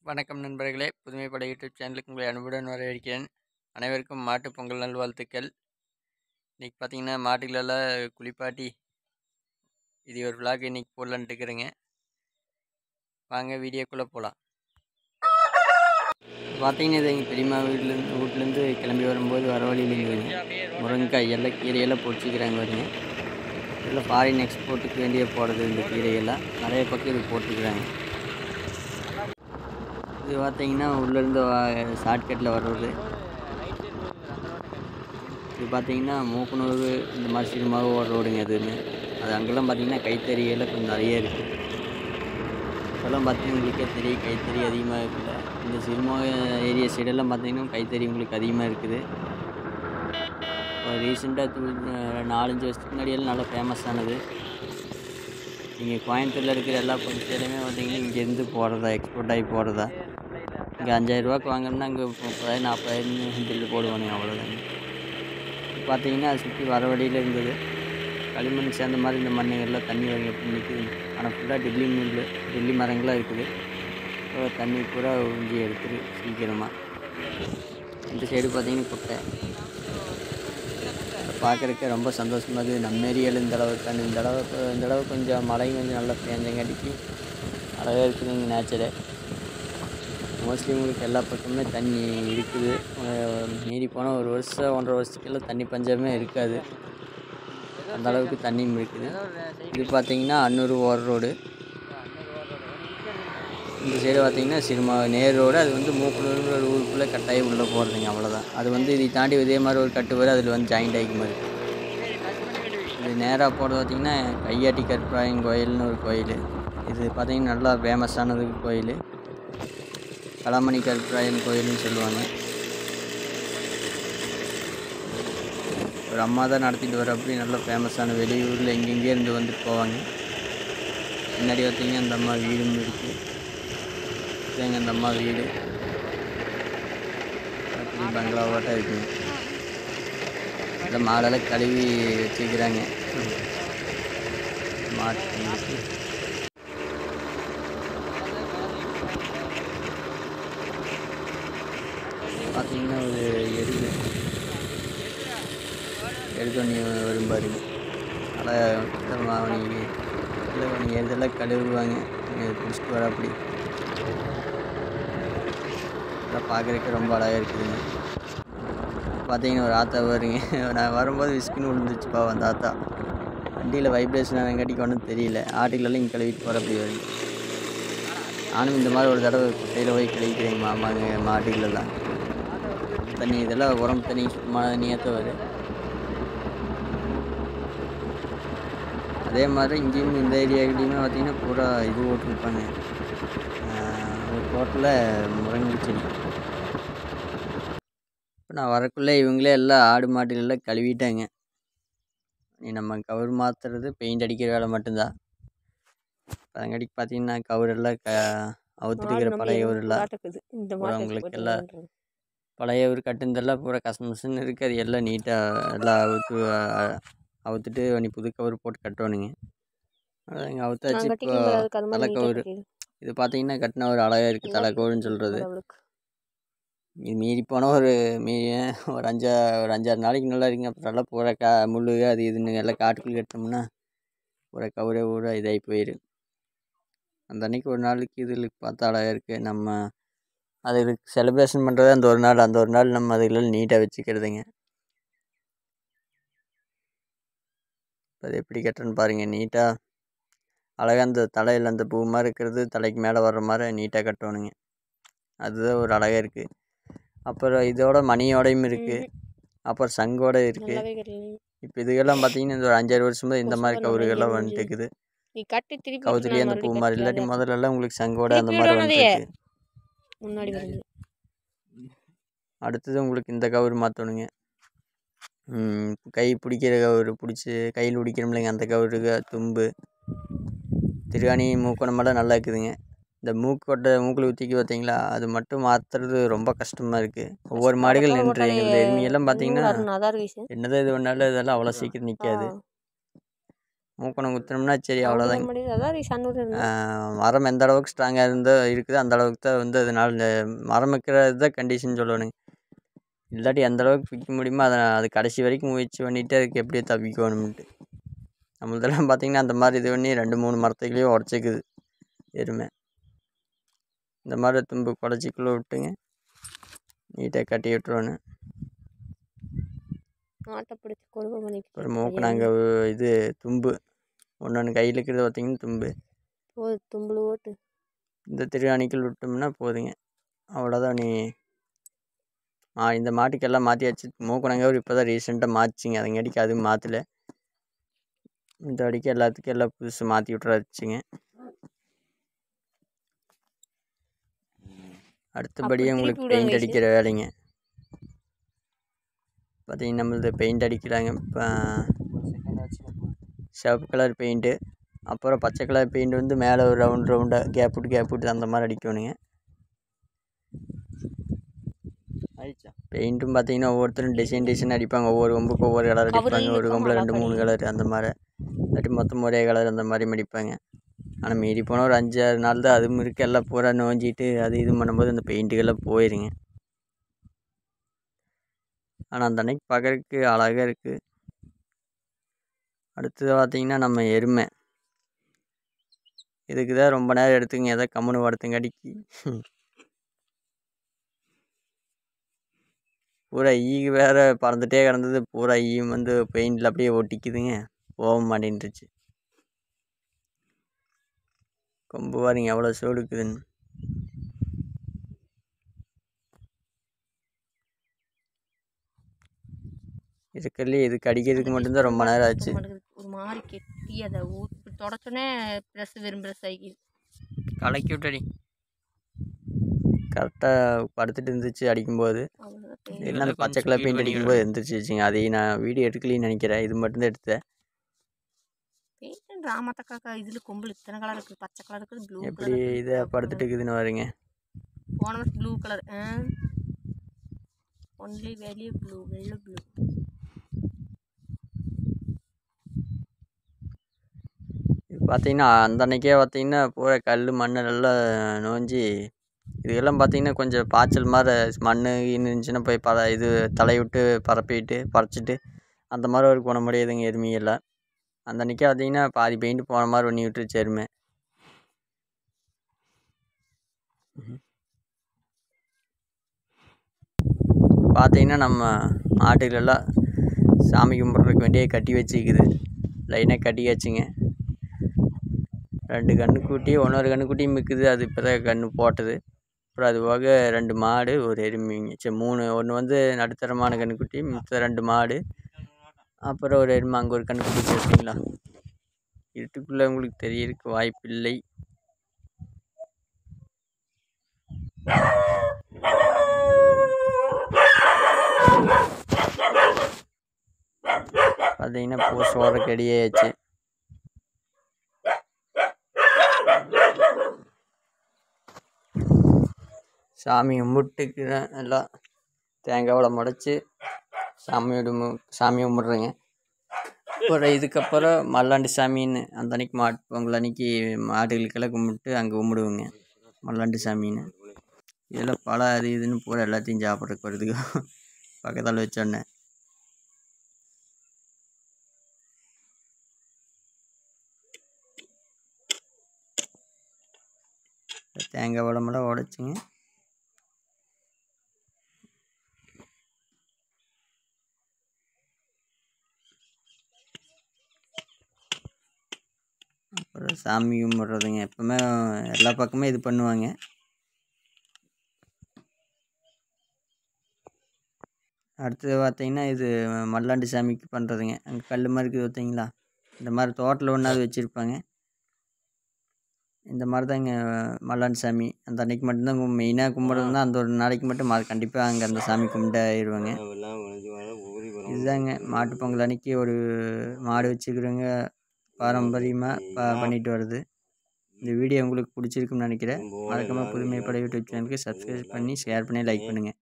வணக்கம் நண்பர்களே புதுமைப்பட யூடியூப் சேனலுக்கு உங்களை அன்புடன் வரவேற்கிறேன் அனைவருக்கும் மாட்டுப் பொங்கல் நல்வாழ்த்துக்கள் இன்றைக்கி பார்த்தீங்கன்னா மாட்டுகளெல்லாம் குளிப்பாட்டி இது ஒரு vlog இன்னைக்கு போடலான்ட்டு இருக்கிறேங்க வாங்க வீடியோக்குள்ளே போகலாம் பார்த்தீங்கன்னா இது எங்கள் பெரியம்மா வீட்டிலேருந்து வீட்டிலேருந்து கிளம்பி வரும்போது வர வழியில் இருக்குதுங்க முருங்கைக்காய் எல்லாம் கீரையெல்லாம் பொடிச்சிக்கிறாங்க வருங்க இதெல்லாம் ஃபாரின் எக்ஸ்போர்ட்டுக்கு வேண்டிய போடுறது இந்த கீரையெல்லாம் நிறைய பக்கம் இது போட்டுக்கிறாங்க இது பார்த்தீங்கன்னா உள்ளேருந்து ஷார்ட்கட்டில் வர்றது இது பார்த்தீங்கன்னா மூக்கனூர் இந்த மாதிரி சினிமாவும் ஓடுற ரோடுங்க அதுன்னு அது அங்கெல்லாம் பார்த்தீங்கன்னா கைத்தறியெல்லாம் கொஞ்சம் நிறைய இருக்குது இப்போல்லாம் பார்த்தீங்கன்னா உங்களுக்கே தெரியும் கைத்தறி அதிகமாக இருக்குல்ல இந்த சினிமா ஏரியா சைடெல்லாம் பார்த்தீங்கன்னா கைத்தறி உங்களுக்கு அதிகமாக இருக்குது இப்போ ரீசெண்டாக நாலஞ்சு வருஷத்துக்கு முன்னாடியெல்லாம் நல்லா ஃபேமஸ் ஆனது நீங்கள் கோயம்புத்தூரில் இருக்கிற எல்லா பொருட்களுமே பார்த்தீங்கன்னா இங்கேருந்து போடுறதா எக்ஸ்போர்ட் ஆகி போடுறதா இங்கே அஞ்சாயிரரூபாக்கு வாங்கினோம்னா அங்கே முப்பதாயிரம் நாற்பதாயிரம் பில்லு போடுவானுங்க அவ்வளோதாங்க இப்போ பார்த்தீங்கன்னா அது சுற்றி வர வழியில் இருந்தது களிமண் சேர்ந்த மாதிரி இந்த மண்ணுகள்லாம் தண்ணி வரைக்கும் எப்படி நிற்குது ஆனால் ஃபுல்லாக டெல்லி முள் டெல்லி மரங்களாக இருக்குது இப்போ தண்ணி பூரா உறிஞ்சி எடுத்துரு சீக்கிரமாக இந்த சைடு பார்த்தீங்கன்னா குட்டை பார்க்குறக்கு ரொம்ப சந்தோஷமாக இருக்குது நம்ம ஏரியாவில் இந்த அளவுக்கு தண்ணி இந்த தடவை இப்போ இந்த தடவை கொஞ்சம் மழையும் கொஞ்சம் நல்லா பேஞ்சங்காட்டிக்கு அழகாக இருக்குது இங்கே நேச்சரு மோஸ்ட்லி உங்களுக்கு எல்லா பக்கமுமே தண்ணி இருக்குது அஹ் மீறி போனால் ஒரு வருஷம் ஒன்றரை வருஷத்துக்கெல்லாம் தண்ணி பஞ்சமே இருக்காது அந்த அளவுக்கு தண்ணியும் இருக்குது இது பார்த்தீங்கன்னா அன்னூர் ஓர் ரோடு இந்த சைடு பார்த்தீங்கன்னா சினிமா நேர் ரோடு அது வந்து மூக்கனூர் ஒரு ஊருக்குள்ளே கட்டாயம் உள்ளே போகிறதுங்க அவ்வளோதான் அது வந்து இதை தாண்டி இதே மாதிரி ஒரு கட்டு வரும் அதில் வந்து ஜாயிண்ட் ஆகிக்க மாதிரி இது நேராக போகிறது பார்த்தீங்கன்னா கையாட்டி கருப்பராயன் கோயில்னு ஒரு கோயில் இது பார்த்தீங்கன்னா நல்லா ஃபேமஸானது கோயில் களமணி கருப்பராயன் கோயில்னு சொல்லுவாங்க ஒரு அம்மா தான் நடத்திட்டு வர அப்படி நல்லா ஃபேமஸான வெளியூரில் எங்கெங்கே இருந்து வந்துட்டு போவாங்க முன்னாடி பார்த்தீங்கன்னா அந்த அம்மா வீடும் இருக்குது இதுதாங்க அந்த அம்மா வீடு பெரிய பங்களாவாட்டம் இருக்குங்க இந்த மாடெல்லாம் கழுவி வச்சுக்கிறாங்க மாட்டு பார்த்தீங்கன்னா ஒரு எருது எருதொன்னி வரும் பாருங்க நல்லா அவனுக்கு இல்லை அவனுக்கு எருதெல்லாம் கழுவுவாங்க இங்கே பிடிச்சிட்டு வர அப்படி அதெல்லாம் பார்க்குறதுக்கு ரொம்ப அழகாக இருக்குதுங்க பார்த்தீங்கன்னா ஒரு ஆத்தா வருங்க நான் வரும்போது விஸ்குன்னு விழுந்துச்சுப்பா அந்த ஆத்தா வண்டியில் வைப்ரேஷன் ஆனங்காட்டிக்கு ஒன்றும் தெரியல ஆட்டுகளெல்லாம் இங்கே கழுவிட்டு போகிற அப்படி வருங்க நானும் இந்த மாதிரி ஒரு தடவை குட்டையில் போய் கழுவிக்கிறேங்க மாமாங்க மாட்டுகளெல்லாம் தண்ணி இதெல்லாம் உரம் தண்ணி சுத்தமான தண்ணியாக தான் வரும் அதே மாதிரி இங்கேயும் இந்த ஏரியாக்கிட்டையுமே பார்த்தீங்கன்னா பூரா இது போட்டிருப்பாங்க ஒரு தோட்டில் முருங்கை செடி இப்போ நான் வரக்குள்ளே இவங்களே எல்லாம் ஆடு மாட்டுகளெல்லாம் கழுவிட்டாங்க நீ நம்ம கவர் மாற்றுறது பெயிண்ட் அடிக்கிற வேலை மட்டும்தான் அதங்காட்டிக்கு பார்த்தீங்கன்னா கவரெல்லாம் க அவுத்துட்டுக்கிற பழைய கவரெல்லாம் மாட்டுக்குது இந்த பூரா மாட்டுக்கு உங்களுக்கு போட்டு எல்லாம் விளையாடுறது. பழைய ஒரு கட்டுந்தெல்லாம் பூரா கசமசன்னு இருக்குது அது எல்லாம் நீட்டாக எல்லாம் அவுத்து அஹ், அவுத்துட்டு நீ புது கவர் போட்டு கட்டணுங்க அதாங்க அவுத்தாச்சு நான் இப்போ கட்டிக்கும் போது அதுக்கு அது மாதிரி தலை நீட்டா கவுரு கட்டிடு. இது பார்த்தீங்கன்னா கட்டின ஒரு அழகாக இருக்குது தலை கவுருன்னு சொல்கிறது அவளுக்கு. இது மீறி போனால் ஒரு மீ ஒரு அஞ்சா ஒரு அஞ்சாறு நாளைக்கு நல்லா இருக்குங்க அப்புறம் நல்லா பூரா கா முள் அது இதுன்னு எல்லாம் காட்டுக்குள்ளே கட்டினோம்னா பூரா கவுரே பூரா இதாகி போயிரு அந்த அன்னைக்கு ஒரு நாளைக்கு இதில் பார்த்தா அழகாக இருக்குது நம்ம அதுக்கு செலிப்ரேஷன் பண்ணுறது அந்த ஒரு நாள் அந்த ஒரு நாள் நம்ம அதுகளெல்லாம் நீட்டாக வச்சுக்கிறதுங்க அது எப்படி கட்டுறேன்னு பாருங்கள் நீட்டாக அழகாக அந்த தலையில் அந்த பூ மாதிரி இருக்கிறது தலைக்கு மேலே வர்ற மாதிரி நீட்டாக கட்டணுங்க அதுதான் ஒரு அழகாக இருக்குது அப்புறம் இதோட மணியோடையும் இருக்குது அப்புறம் சங்கோட இருக்குது நல்லாவே கட்டல. இப்போ இதுக்கெல்லாம் பார்த்தீங்கன்னா இந்த ஒரு அஞ்சாறு வருஷமா இந்த மாதிரி கொசுவா கவுருகள்லாம் நுழைஞ்சு வந்துட்டு இருக்குது நீ கட்டி திருப்பி கவுத்துலேயே அந்த நான் பூ மறுபடியும் மாதிரி இல்லாட்டி கட்டலாம். முதல்ல எல்லாம் உங்களுக்கு சங்கோட அந்த திருப்பி மாதிரி விடணும் வந்துட்டு அதையே. இருக்கு முன்னாடி வருது அடுத்தது உங்களுக்கு இந்த கவுரு மாற்றணுங்க கை பிடிக்கிற கவுரு பிடிச்சி கையில் பிடிக்கிறோம்லைங்க அந்த கவுருக தும்பு திருகாணி மூக்கணமெல்லாம் நல்லா இருக்குதுங்க இந்த மூக்கோட்டை மூக்கில் ஊற்றிக்கு பார்த்தீங்களா அது மட்டும் மாற்றுறது ரொம்ப கஷ்டமாக இருக்குது ஒவ்வொரு மாடுகள் அடப்பா நின்று ஓட்டாலே இந்த எருமையெல்லாம் பார்த்தீங்கன்னா நூறு அறுநூறு அதான் இருக்கு என்னதான் இது பண்ணாலும் இதெல்லாம் அவ்வளோ சீக்கிரம் நிற்காது மூக்கணம் குத்துனோம்னா சரி அவ்வளோதாங்க முடியுது அதான் சன்னூர் இருந்தது மரம் எந்த அளவுக்கு ஸ்ட்ராங்காக இருந்தோ இருக்குதோ அந்த அளவுக்கு தான் வந்து அதனால் இந்த மரம் வைக்கிறது தான் கண்டிஷன் சொல்லணுங்க இல்லாட்டி எந்த அளவுக்கு விற்க முடியுமோ அதை அது கடைசி வரைக்கும் முயற்சி பண்ணிவிட்டு அதுக்கு எப்படியோ தப்பிக்கணும்ன்ட்டு நம்மளதெல்லாம் பார்த்திங்கன்னா அந்த மாதிரி இது பண்ணி ரெண்டு மூணு மரத்துக்குள்ளேயே உடச்சிக்குது எருமை இந்த மாதிரி தும்பு குடச்சிக்குள்ளே விட்டுங்க நீட்டாக கட்டி விட்டுருவானு ஆட்டை பிடிச்சி கொடுமை பண்ணிட்டு அப்புறம் மூக்கு நாங்கள் இது தும்பு ஒன்று ஒன்று கையில் இருக்கிறது பார்த்திங்கன்னா தும்பு போது தும்புளு ஓட்டு இந்த திருவாணிக்கல் விட்டோம்னா போதுங்க அவ்வளோதான் நீ ஆ இந்த மாட்டுக்கெல்லாம் மாற்றியாச்சு மூக்கணங்கவர் இப்போ தான் ரீசெண்டாக மாற்றிச்சிங்க அதுங்காட்டிக்கு அதுவும் மாற்றல இந்த அடிக்கு எல்லாத்துக்கும் எல்லாம் புதுசு மாற்றி விட்றாச்சுங்க அடுத்தபடியாக உங்களுக்கு திருப்பி விடுவாங்க பெயிண்ட் அடிக்கிற வேலைங்க பார்த்தீங்கன்னா நம்மளது பெயிண்ட் அடிக்கிறாங்க இப்போ சிவப்பு கலர் பெயிண்ட்டு அப்புறம் பச்சை கலர் பெயிண்ட் வந்து மேலே ஒரு ரவுண்ட் ரவுண்டாக கேப் விட்டு கேப் விட்டு அந்த மாதிரி அடிக்கணுங்க பெயிண்ட்டும் பார்த்தீங்கன்னா ஒவ்வொருத்தரும் டிசைன் டிசைன் அடிப்பாங்க ஒவ்வொரு கொம்புக்கு ஒவ்வொரு கலர் கவரில் அடிப்பாங்க ஒரு இருக்கும் கொம்பில் ரெண்டு அழகா மூணு கலர் அந்த மாதிரி இல்லாட்டி மொத்தம் ஒரே கலர் அந்த மாதிரி அடிப்பாங்க ஆனால் மீறி போனால் ஒரு அஞ்சு ஆறு நாள் தான் அதுவும் இருக்குது எல்லாம் பூரா நோஞ்சிட்டு அது இது பண்ணும்போது அந்த பெயிண்ட்டுகள்லாம் போயிருங்க ஆனால் அந்த அன்னைக்கு பார்க்குறதுக்கு அழகாக இருக்குது அடுத்தது பார்த்தீங்கன்னா நம்ம எருமை இதுக்கு தான் ரொம்ப நேரம் எடுத்துங்க எதை கம்முன்னு படுத்துங்காட்டிக்கு பூரா ஈ வேற பறந்துட்டே கிடந்தது பூரா ஈயும் வந்து பெயிண்டில் அப்படியே ஒட்டிக்குதுங்க போக மாட்டேன்ருச்சு கொம்பு பாருங்க எவ்வளோ சோடுக்குதுன்னு இருக்கிறதுலே இதுக்கு அடிக்கிறதுக்கு மட்டும்தான் ரொம்ப நேரம் ஆச்சு ஒரு மாதிரி கெட்டி அதை ஊற்றி தொடச்சோன்னே ப்ரெஸ் வெறும் ப்ரெஸ் ஆகிக்குது கலக்கி விட்டடி கரெக்டாக படுத்துட்டு இருந்துச்சு அடிக்கும்போது அவ்வளோதான் இல்லை அந்த பச்சை கலர் பெயிண்ட் அடிக்கும்போது எந்திரிச்சிச்சுங்க அதையும் நான் வீடியோ எடுக்கலைன்னு நினைக்கிறேன் இது மட்டும்தான் எடுத்தேன் பெயிண்ட் ராமத்தக்கா இதில் கொம்பில் இத்தனை கலர் இருக்குது பச்சை கலர் இருக்குது ப்ளூ எப்படி கலர் இதை படுத்துட்டு இருக்குதுன்னு பாருங்க போன வருஷம் ப்ளூ கலர் ஒன்லி வெளியே ப்ளூ வெள்ளை ப்ளூ இது பார்த்தீங்கன்னா அந்த அன்னைக்கே பார்த்தீங்கன்னா பூரா கல் மண் நல்லா நோஞ்சி இதுக்கெல்லாம் பார்த்தீங்கன்னா கொஞ்சம் பாய்ச்சல் மாதிரி மண் இருந்துச்சுன்னா போய் பற இது தலையை விட்டு பரப்பிட்டு பறிச்சிட்டு அந்த மாதிரி ஒரு குணமுடையதுங்க எருமையெல்லாம் அந்த அன்னைக்கே பார்த்தீங்கன்னா பாதி பெயிண்ட் போன மாதிரி பண்ணி விட்டுருச்சு எருமை பார்த்தீங்கன்னா நம்ம மாட்டுகளெல்லாம் சாமி கும்பிட்றதுக்கு வேண்டியே கட்டி வச்சுக்குது லைனாக கட்டியாச்சுங்க ரெண்டு கன்றுக்குட்டி இன்னொரு கன்றுக்குட்டியும் மிக்குது அது இப்போ தான் கன்று போட்டது அப்புறம் அது போக ரெண்டு மாடு ஒரு எருமைங்க சரி மூணு ஒன்று வந்து நடுத்தரமான கன்றுக்குட்டி மித்த ரெண்டு மாடு அப்புறம் ஒரு எருமை அங்கே ஒரு கன்றுக்குட்டி சரிங்களா இருட்டுக்குள்ளே உங்களுக்கு தெரியறதுக்கு வாய்ப்பில்லை பார்த்தீங்கன்னா பூ சோறக்கு ரெடியாச்சு சாமி கும்பிட்டுக்கிறேன் எல்லாம் தேங்காய் வளம் முடச்சி சாமி கும்பிடு சாமி கும்பிட்றேங்க அப்புறம் இதுக்கப்புறம் மல்லாண்டு சாமின்னு அந்த அன்னைக்கு மாட்டு பொங்கல் அன்னைக்கு மாடுகளுக்கெல்லாம் கும்பிட்டு அங்கே கும்பிடுவோங்க மல்லாண்டு சாமின்னு இதெல்லாம் பழம் அது இதுன்னு பூரா எல்லாத்தையும் சாப்பிட்றதுக்கு வருதுங்க பக்கத்தில் வச்சோன்னே தேங்காய் பழமெல்லாம் உடச்சிங்க அப்புறம் சாமி கும்பிட்றதுங்க எப்பவுமே எல்லா பக்கமே இது பண்ணுவாங்க அடுத்தது பார்த்தீங்கன்னா இது மல்லாண்டு சாமிக்கு பண்ணுறதுங்க அங்கே கல் மாதிரி இருக்குது பார்த்தீங்களா இந்த மாதிரி தோட்டில் ஒன்றாவது வச்சுருப்பாங்க இந்த மாதிரி தாங்க மல்லாண்டு சாமி அந்த அன்னைக்கு மட்டும்தான் மெயினாக கும்பிட்றதுனா அந்த ஒரு நாளைக்கு மட்டும் அது கண்டிப்பாக அங்கே அந்த சாமி கும்பிட்டு ஆயிடுவாங்க இதுதாங்க மாட்டுப் பொங்கல் அன்னைக்கு ஒரு மாடு வச்சுக்கிறவங்க பாரம்பரியமாக ப பண்ணிட்டு வருது இந்த வீடியோ உங்களுக்கு பிடிச்சிருக்குன்னு நினைக்கிறேன் மறக்காமல் புதுமை பட யூடியூப் சேனலுக்கு சப்ஸ்கிரைப் பண்ணி ஷேர் பண்ணி லைக் பண்ணுங்கள்